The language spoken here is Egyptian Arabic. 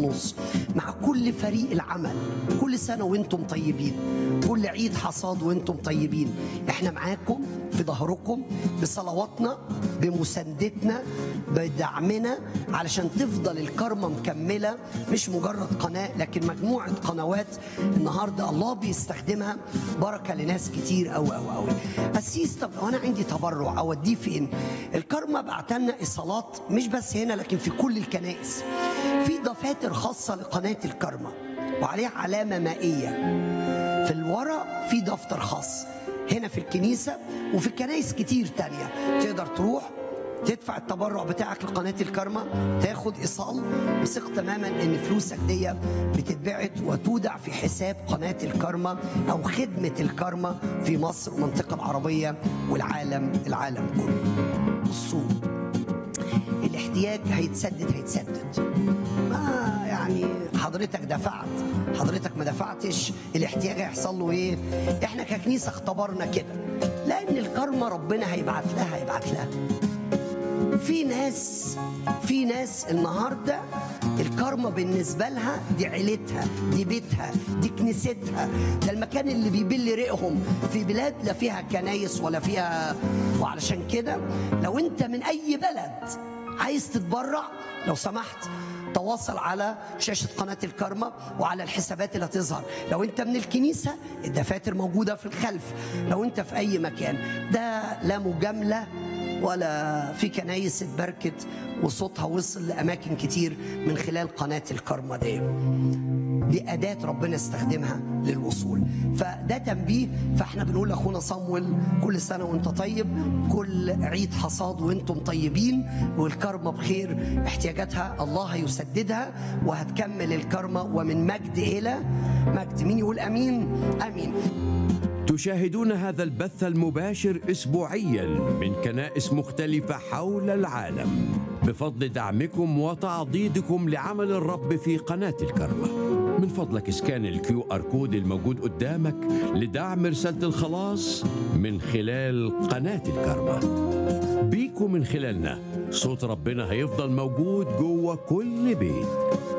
ونص مع كل فريق العمل كل سنة وانتم طيبين كل عيد حصاد وانتم طيبين احنا معاكم في ظهركم بصلواتنا بمساندتنا بدعمنا علشان تفضل الكرمة مكملة مش مجرد قناة لكن مجموعة قنوات النهاردة الله بيستخدمها بركة لناس كتير أوي أوي أوي أسيس طب لو أنا عندي تبرع أوديه فين الكرمة بعتلنا إيصالات مش بس هنا لكن في كل الكنائس في دفاتر خاصة لقناة الكرمة وعليها علامة مائية في الورق في دفتر خاص هنا في الكنيسة وفي كنايس كتير تانية تقدر تروح تدفع التبرع بتاعك لقناة الكرمة تاخد إيصال وثق تماما إن فلوسك دي بتتبعت وتودع في حساب قناة الكرمة أو خدمة الكرمة في مصر والمنطقة العربية والعالم العالم كله بصوا الاحتياج هيتسدد هيتسدد ما يعني حضرتك دفعت حضرتك ما دفعتش الاحتياج هيحصل له ايه احنا ككنيسه اختبرنا كده لان الكرمه ربنا هيبعت لها هيبعت لها في ناس في ناس النهارده الكرمة بالنسبة لها دي عيلتها دي بيتها دي كنيستها ده المكان اللي بيبل ريقهم في بلاد لا فيها كنايس ولا فيها وعلشان كده لو انت من اي بلد عايز تتبرع لو سمحت تواصل على شاشة قناة الكرمة وعلى الحسابات اللي هتظهر لو انت من الكنيسة الدفاتر موجودة في الخلف لو انت في اي مكان ده لا مجاملة ولا في كنايس اتبركت وصوتها وصل لأماكن كتير من خلال قناة الكرمة دي دي أداة ربنا استخدمها للوصول فده تنبيه فاحنا بنقول لأخونا صمويل كل سنة وانت طيب كل عيد حصاد وانتم طيبين والكرمة بخير احتياجاتها الله هيسددها وهتكمل الكرمة ومن مجد إلى مجد مين يقول أمين أمين تشاهدون هذا البث المباشر اسبوعيا من كنائس مختلفه حول العالم بفضل دعمكم وتعضيدكم لعمل الرب في قناه الكرمه من فضلك اسكان الكيو ار كود الموجود قدامك لدعم رساله الخلاص من خلال قناه الكرمه بيكم من خلالنا صوت ربنا هيفضل موجود جوه كل بيت